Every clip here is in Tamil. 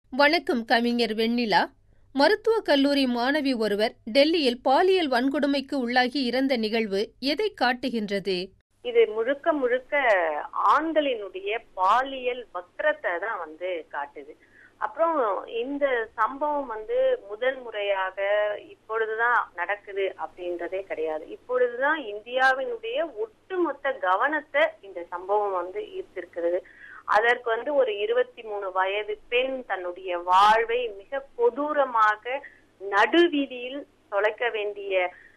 வணக்கம் கவிஞர் வெண்ணிலா மருத்துவக் கல்லூரி மாணவி ஒருவர் டெல்லியில் பாலியல் வன்கொடுமைக்கு உள்ளாகி இறந்த நிகழ்வு எதை காட்டுகின்றது இது முழுக்க முழுக்க ஆண்களினுடைய பாலியல் வக்கரத்தை தான் வந்து காட்டுது அப்புறம் இந்த சம்பவம் வந்து முதல் முறையாக இப்பொழுதுதான் நடக்குது அப்படின்றதே கிடையாது இப்பொழுதுதான் இந்தியாவினுடைய ஒட்டுமொத்த கவனத்தை இந்த சம்பவம் வந்து ஈர்த்திருக்கிறது அதற்கு வந்து ஒரு இருபத்தி மூணு வயது பெண் தன்னுடைய வாழ்வை மிக கொடூரமாக நடுவீதியில் தொலைக்க வேண்டிய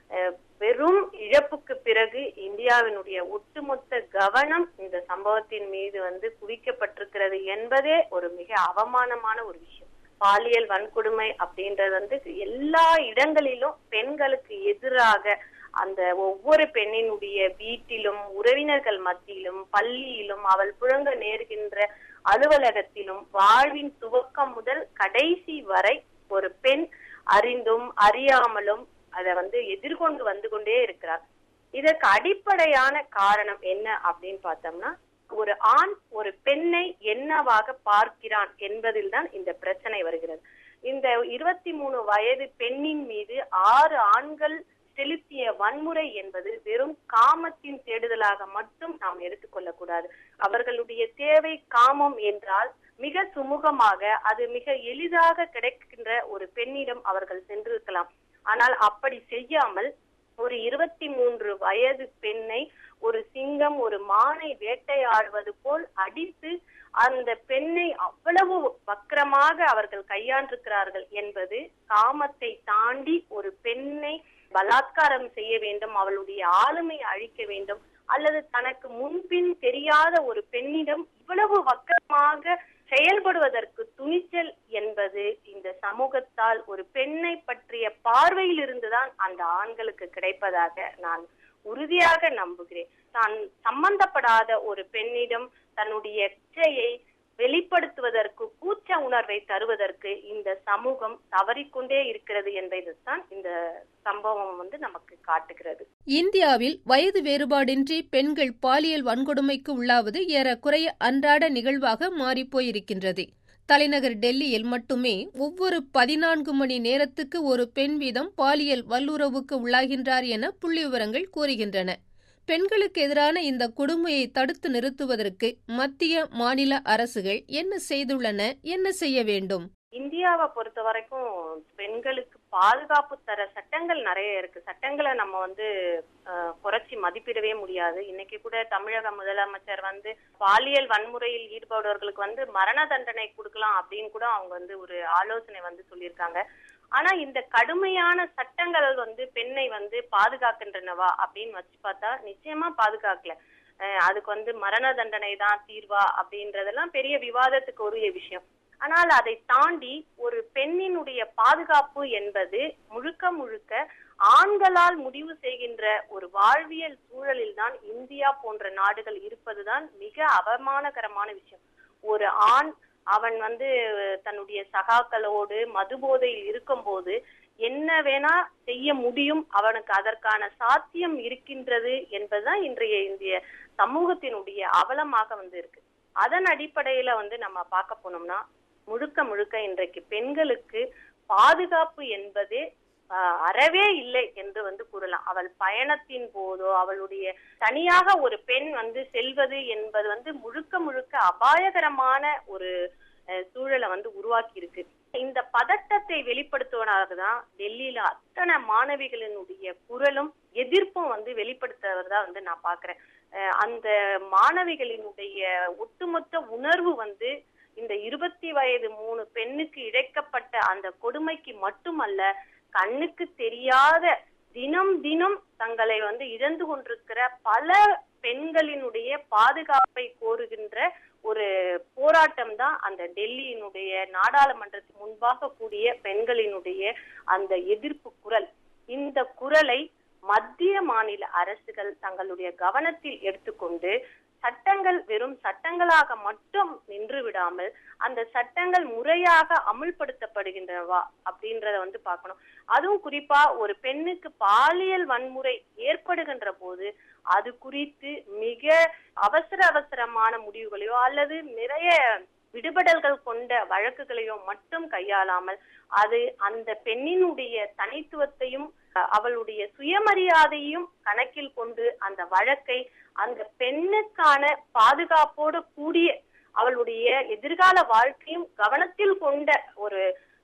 பெரும் இழப்புக்கு பிறகு இந்தியாவினுடைய ஒட்டுமொத்த கவனம் இந்த சம்பவத்தின் மீது வந்து குவிக்கப்பட்டிருக்கிறது என்பதே ஒரு மிக அவமானமான ஒரு விஷயம் பாலியல் வன்கொடுமை அப்படின்றது வந்து எல்லா இடங்களிலும் பெண்களுக்கு எதிராக அந்த ஒவ்வொரு பெண்ணினுடைய வீட்டிலும் உறவினர்கள் மத்தியிலும் பள்ளியிலும் அவள் புழங்க நேர்கின்ற அலுவலகத்திலும் வாழ்வின் துவக்கம் முதல் கடைசி வரை ஒரு பெண் அறிந்தும் அறியாமலும் அதை வந்து எதிர்கொண்டு வந்து கொண்டே இருக்கிறார் இதற்கு அடிப்படையான காரணம் என்ன அப்படின்னு பார்த்தோம்னா ஒரு ஆண் ஒரு பெண்ணை என்னவாக பார்க்கிறான் என்பதில் தான் இந்த பிரச்சனை வருகிறது இந்த இருபத்தி மூணு வயது பெண்ணின் மீது ஆறு ஆண்கள் செலுத்திய வன்முறை என்பது வெறும் காமத்தின் தேடுதலாக மட்டும் நாம் எடுத்துக்கொள்ள கூடாது அவர்களுடைய தேவை காமம் என்றால் மிக சுமூகமாக அது மிக எளிதாக கிடைக்கின்ற ஒரு பெண்ணிடம் அவர்கள் சென்றிருக்கலாம் ஆனால் அப்படி செய்யாமல் ஒரு இருபத்தி மூன்று வயது பெண்ணை ஒரு சிங்கம் ஒரு மானை வேட்டையாடுவது போல் அடித்து அந்த பெண்ணை அவ்வளவு வக்கரமாக அவர்கள் கையாண்டிருக்கிறார்கள் என்பது காமத்தை தாண்டி ஒரு பெண்ணை பலாத்காரம் செய்ய வேண்டும் அவளுடைய ஆளுமை அழிக்க வேண்டும் அல்லது தனக்கு முன்பின் தெரியாத ஒரு பெண்ணிடம் இவ்வளவு வக்கரமாக செயல்படுவதற்கு துணிச்சல் என்பது இந்த சமூகத்தால் ஒரு பெண்ணை பற்றிய பார்வையில் இருந்துதான் அந்த ஆண்களுக்கு கிடைப்பதாக நான் உறுதியாக நம்புகிறேன் தான் சம்பந்தப்படாத ஒரு பெண்ணிடம் தன்னுடைய இச்சையை வெளிப்படுத்துவதற்கு கூச்ச உணர்வை தருவதற்கு இந்த சமூகம் தவறிக்கொண்டே இருக்கிறது என்பதுதான் இந்த சம்பவம் வந்து நமக்கு காட்டுகிறது இந்தியாவில் வயது வேறுபாடின்றி பெண்கள் பாலியல் வன்கொடுமைக்கு உள்ளாவது ஏறக்குறைய அன்றாட நிகழ்வாக மாறிப்போயிருக்கின்றது தலைநகர் டெல்லியில் மட்டுமே ஒவ்வொரு பதினான்கு மணி நேரத்துக்கு ஒரு பெண் வீதம் பாலியல் வல்லுறவுக்கு உள்ளாகின்றார் என புள்ளி விவரங்கள் கூறுகின்றன பெண்களுக்கு எதிரான இந்த கொடுமையை தடுத்து நிறுத்துவதற்கு மத்திய மாநில அரசுகள் என்ன செய்துள்ளன என்ன செய்ய வேண்டும் இந்தியாவை பொறுத்த வரைக்கும் பெண்களுக்கு பாதுகாப்பு தர சட்டங்கள் நிறைய இருக்கு சட்டங்களை நம்ம வந்து குறைச்சி மதிப்பிடவே முடியாது இன்னைக்கு கூட தமிழக முதலமைச்சர் வந்து பாலியல் வன்முறையில் ஈடுபடுவர்களுக்கு வந்து மரண தண்டனை கொடுக்கலாம் அப்படின்னு கூட அவங்க வந்து ஒரு ஆலோசனை வந்து சொல்லியிருக்காங்க ஆனா இந்த கடுமையான சட்டங்கள் வந்து பெண்ணை வந்து பாதுகாக்கின்றனவா அப்படின்னு வச்சு பார்த்தா நிச்சயமா பாதுகாக்கல அதுக்கு வந்து மரண தண்டனை தான் தீர்வா அப்படின்றதெல்லாம் பெரிய விவாதத்துக்கு உரிய விஷயம் ஆனால் அதை தாண்டி ஒரு பெண்ணினுடைய பாதுகாப்பு என்பது முழுக்க முழுக்க ஆண்களால் முடிவு செய்கின்ற ஒரு வாழ்வியல் சூழலில் தான் இந்தியா போன்ற நாடுகள் இருப்பதுதான் மிக அவமானகரமான விஷயம் ஒரு ஆண் அவன் வந்து தன்னுடைய சகாக்களோடு மது போதையில் இருக்கும்போது என்ன வேணா செய்ய முடியும் அவனுக்கு அதற்கான சாத்தியம் இருக்கின்றது என்பதுதான் இன்றைய இந்திய சமூகத்தினுடைய அவலமாக வந்து இருக்கு அதன் அடிப்படையில வந்து நம்ம பார்க்க போனோம்னா முழுக்க முழுக்க இன்றைக்கு பெண்களுக்கு பாதுகாப்பு என்பதே அறவே இல்லை என்று வந்து கூறலாம் அவள் பயணத்தின் போதோ அவளுடைய தனியாக ஒரு பெண் வந்து செல்வது என்பது வந்து முழுக்க முழுக்க அபாயகரமான ஒரு சூழலை வந்து உருவாக்கி இருக்கு இந்த பதட்டத்தை வெளிப்படுத்துவதாக தான் டெல்லியில அத்தனை மாணவிகளினுடைய குரலும் எதிர்ப்பும் வந்து வெளிப்படுத்துறதா வந்து நான் பாக்குறேன் அந்த மாணவிகளினுடைய ஒட்டுமொத்த உணர்வு வந்து இந்த இருபத்தி வயது மூணு பெண்ணுக்கு இழைக்கப்பட்ட அந்த கொடுமைக்கு மட்டுமல்ல கண்ணுக்கு தெரியாத தினம் தினம் தங்களை வந்து இழந்து கொண்டிருக்கிற பல பெண்களினுடைய பாதுகாப்பை கோருகின்ற ஒரு போராட்டம் தான் அந்த டெல்லியினுடைய நாடாளுமன்றத்துக்கு முன்பாக கூடிய பெண்களினுடைய அந்த எதிர்ப்பு குரல் இந்த குரலை மத்திய மாநில அரசுகள் தங்களுடைய கவனத்தில் எடுத்துக்கொண்டு சட்டங்கள் வெறும் சட்டங்களாக மட்டும் நின்று விடாமல் அந்த சட்டங்கள் முறையாக அமுல்படுத்தப்படுகின்றனவா அப்படின்றத வந்து பார்க்கணும் அதுவும் குறிப்பா ஒரு பெண்ணுக்கு பாலியல் வன்முறை ஏற்படுகின்ற போது அது குறித்து மிக அவசர அவசரமான முடிவுகளையோ அல்லது நிறைய விடுபடல்கள் கொண்ட வழக்குகளையோ மட்டும் கையாளாமல் அது அந்த பெண்ணினுடைய தனித்துவத்தையும் அவளுடைய சுயமரியாதையும் கணக்கில் கொண்டு அந்த வழக்கை அந்த பெண்ணுக்கான பாதுகாப்போடு கூடிய அவளுடைய எதிர்கால வாழ்க்கையும் கவனத்தில் கொண்ட ஒரு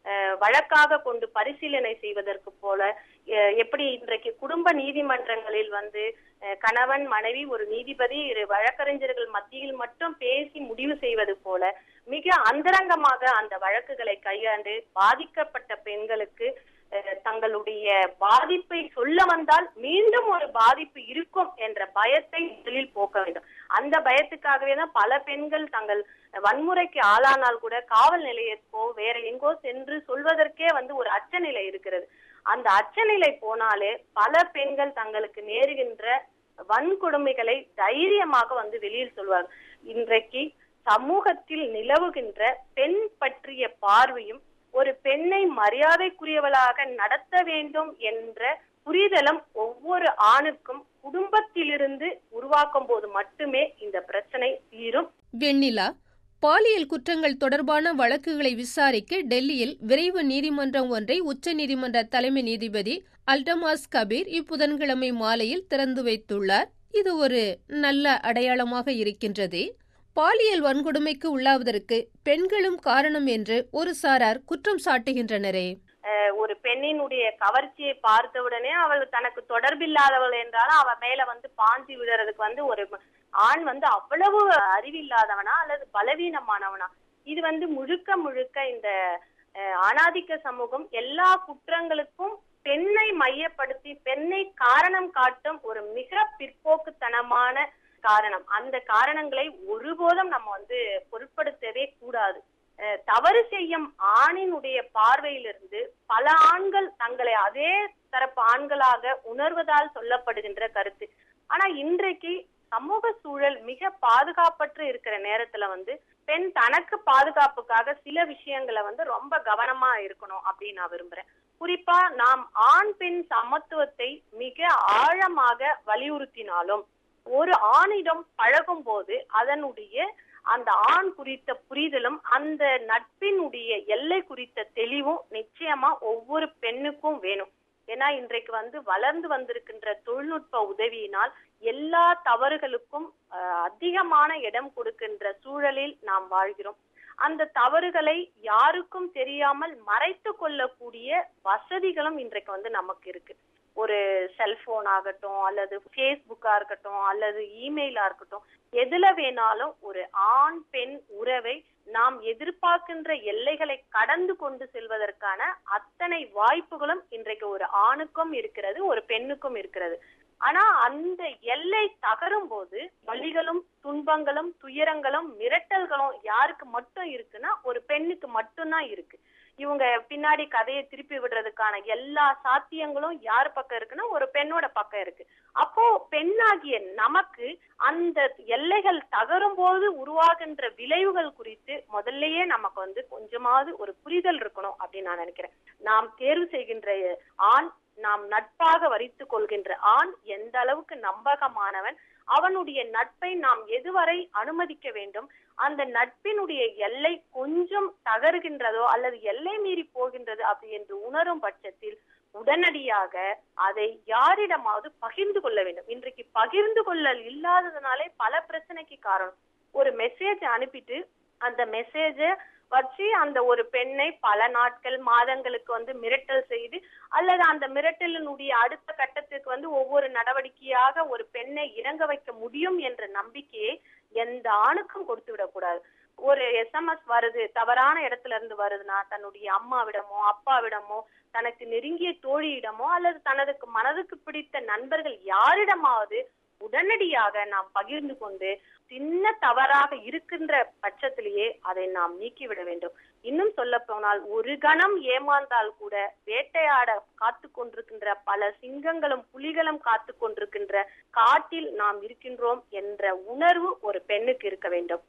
வழக்காக கொண்டு பரிசீலனை செய்வதற்கு போல எப்படி இன்றைக்கு குடும்ப நீதிமன்றங்களில் வந்து கணவன் மனைவி ஒரு நீதிபதி இரு வழக்கறிஞர்கள் மத்தியில் மட்டும் பேசி முடிவு செய்வது போல மிக அந்தரங்கமாக அந்த வழக்குகளை கையாண்டு பாதிக்கப்பட்ட பெண்களுக்கு தங்களுடைய பாதிப்பை சொல்ல வந்தால் மீண்டும் ஒரு பாதிப்பு இருக்கும் என்ற பயத்தை முதலில் போக்க வேண்டும் அந்த பயத்துக்காகவே தான் பல பெண்கள் தங்கள் வன்முறைக்கு ஆளானால் கூட காவல் நிலையத்துக்கோ வேற எங்கோ சென்று சொல்வதற்கே வந்து ஒரு அச்சநிலை இருக்கிறது அந்த அச்சநிலை போனாலே பல பெண்கள் தங்களுக்கு நேருகின்ற வன்கொடுமைகளை தைரியமாக வந்து வெளியில் சொல்வார்கள் இன்றைக்கு சமூகத்தில் நிலவுகின்ற பெண் பற்றிய பார்வையும் ஒரு பெண்ணை மரியாதைக்குரியவளாக நடத்த வேண்டும் என்ற புரிதலும் ஒவ்வொரு ஆணுக்கும் குடும்பத்திலிருந்து உருவாக்கும் போது மட்டுமே இந்த பிரச்சனை தீரும் வெண்ணிலா பாலியல் குற்றங்கள் தொடர்பான வழக்குகளை விசாரிக்க டெல்லியில் விரைவு நீதிமன்றம் ஒன்றை உச்சநீதிமன்ற தலைமை நீதிபதி அல்டமாஸ் கபீர் இப்புதன்கிழமை மாலையில் திறந்து வைத்துள்ளார் இது ஒரு நல்ல அடையாளமாக இருக்கின்றது பாலியல் வன்கொடுமைக்கு உள்ளாவதற்கு பெண்களும் காரணம் என்று ஒரு சாரார் குற்றம் சாட்டுகின்றனரே ஒரு பெண்ணினுடைய கவர்ச்சியை பார்த்தவுடனே அவள் தனக்கு தொடர்பில்லாதவள் என்றாலும் அவ மேல வந்து பாஞ்சி விடுறதுக்கு வந்து ஒரு ஆண் வந்து அவ்வளவு அறிவில்லாதவனா அல்லது பலவீனமானவனா இது வந்து முழுக்க முழுக்க இந்த ஆணாதிக்க சமூகம் எல்லா குற்றங்களுக்கும் பெண்ணை மையப்படுத்தி பெண்ணை காரணம் காட்டும் ஒரு மிக பிற்போக்குத்தனமான காரணம் அந்த காரணங்களை ஒருபோதும் நம்ம வந்து பொருட்படுத்தவே கூடாது தவறு செய்யும் ஆணினுடைய பார்வையிலிருந்து பல ஆண்கள் தங்களை அதே தரப்பு ஆண்களாக உணர்வதால் சொல்லப்படுகின்ற கருத்து ஆனா இன்றைக்கு சமூக சூழல் மிக பாதுகாப்பற்று இருக்கிற நேரத்துல வந்து பெண் தனக்கு பாதுகாப்புக்காக சில விஷயங்களை வந்து ரொம்ப கவனமா இருக்கணும் அப்படின்னு நான் விரும்புறேன் குறிப்பா நாம் ஆண் பெண் சமத்துவத்தை மிக ஆழமாக வலியுறுத்தினாலும் ஒரு ஆணிடம் பழகும் போது அதனுடைய அந்த ஆண் குறித்த புரிதலும் அந்த நட்பினுடைய எல்லை குறித்த தெளிவும் நிச்சயமா ஒவ்வொரு பெண்ணுக்கும் வேணும் ஏன்னா இன்றைக்கு வந்து வளர்ந்து வந்திருக்கின்ற தொழில்நுட்ப உதவியினால் எல்லா தவறுகளுக்கும் அதிகமான இடம் கொடுக்கின்ற சூழலில் நாம் வாழ்கிறோம் அந்த தவறுகளை யாருக்கும் தெரியாமல் மறைத்து கொள்ளக்கூடிய வசதிகளும் இன்றைக்கு வந்து நமக்கு இருக்கு ஒரு செல்போன் ஆகட்டும் அல்லது ஃபேஸ்புக்கா இருக்கட்டும் அல்லது இமெயிலா இருக்கட்டும் எதுல வேணாலும் ஒரு ஆண் பெண் உறவை நாம் எதிர்பார்க்கின்ற எல்லைகளை கடந்து கொண்டு செல்வதற்கான அத்தனை வாய்ப்புகளும் இன்றைக்கு ஒரு ஆணுக்கும் இருக்கிறது ஒரு பெண்ணுக்கும் இருக்கிறது ஆனா அந்த எல்லை தகரும் போது வலிகளும் துன்பங்களும் துயரங்களும் மிரட்டல்களும் யாருக்கு மட்டும் இருக்குன்னா ஒரு பெண்ணுக்கு மட்டும்தான் இருக்கு இவங்க பின்னாடி கதையை திருப்பி விடுறதுக்கான எல்லா சாத்தியங்களும் யார் பக்கம் இருக்குன்னா ஒரு பெண்ணோட பக்கம் இருக்கு அப்போ பெண்ணாகிய நமக்கு அந்த எல்லைகள் தகரும் போது உருவாகின்ற விளைவுகள் குறித்து முதல்லயே நமக்கு வந்து கொஞ்சமாவது ஒரு புரிதல் இருக்கணும் அப்படின்னு நான் நினைக்கிறேன் நாம் தேர்வு செய்கின்ற ஆண் நாம் நட்பாக வரித்து கொள்கின்ற ஆண் எந்த அளவுக்கு நம்பகமானவன் அவனுடைய நட்பை நாம் எதுவரை அனுமதிக்க வேண்டும் அந்த நட்பினுடைய எல்லை கொஞ்சம் தகருகின்றதோ அல்லது எல்லை மீறி போகின்றது அப்படி என்று உணரும் பட்சத்தில் உடனடியாக அதை யாரிடமாவது பகிர்ந்து கொள்ள வேண்டும் இன்றைக்கு பகிர்ந்து கொள்ளல் இல்லாததுனாலே பல பிரச்சனைக்கு காரணம் ஒரு மெசேஜ் அனுப்பிட்டு அந்த மெசேஜ வச்சு அந்த ஒரு பெண்ணை பல நாட்கள் மாதங்களுக்கு வந்து மிரட்டல் செய்து அல்லது அந்த மிரட்டலினுடைய அடுத்த கட்டத்துக்கு வந்து ஒவ்வொரு நடவடிக்கையாக ஒரு பெண்ணை இறங்க வைக்க முடியும் என்ற நம்பிக்கையை எந்த ஆணுக்கும் கொடுத்து விடக்கூடாது ஒரு எஸ்எம்எஸ் வருது தவறான இடத்துல இருந்து வருதுன்னா தன்னுடைய அம்மாவிடமோ அப்பாவிடமோ தனக்கு நெருங்கிய தோழியிடமோ அல்லது தனதுக்கு மனதுக்கு பிடித்த நண்பர்கள் யாரிடமாவது உடனடியாக நாம் பகிர்ந்து கொண்டு சின்ன தவறாக இருக்கின்ற பட்சத்திலேயே அதை நாம் நீக்கிவிட வேண்டும் இன்னும் சொல்ல போனால் ஒரு கணம் ஏமாந்தால் கூட வேட்டையாட காத்து கொண்டிருக்கின்ற பல சிங்கங்களும் புலிகளும் காத்து கொண்டிருக்கின்ற காட்டில் நாம் இருக்கின்றோம் என்ற உணர்வு ஒரு பெண்ணுக்கு இருக்க வேண்டும்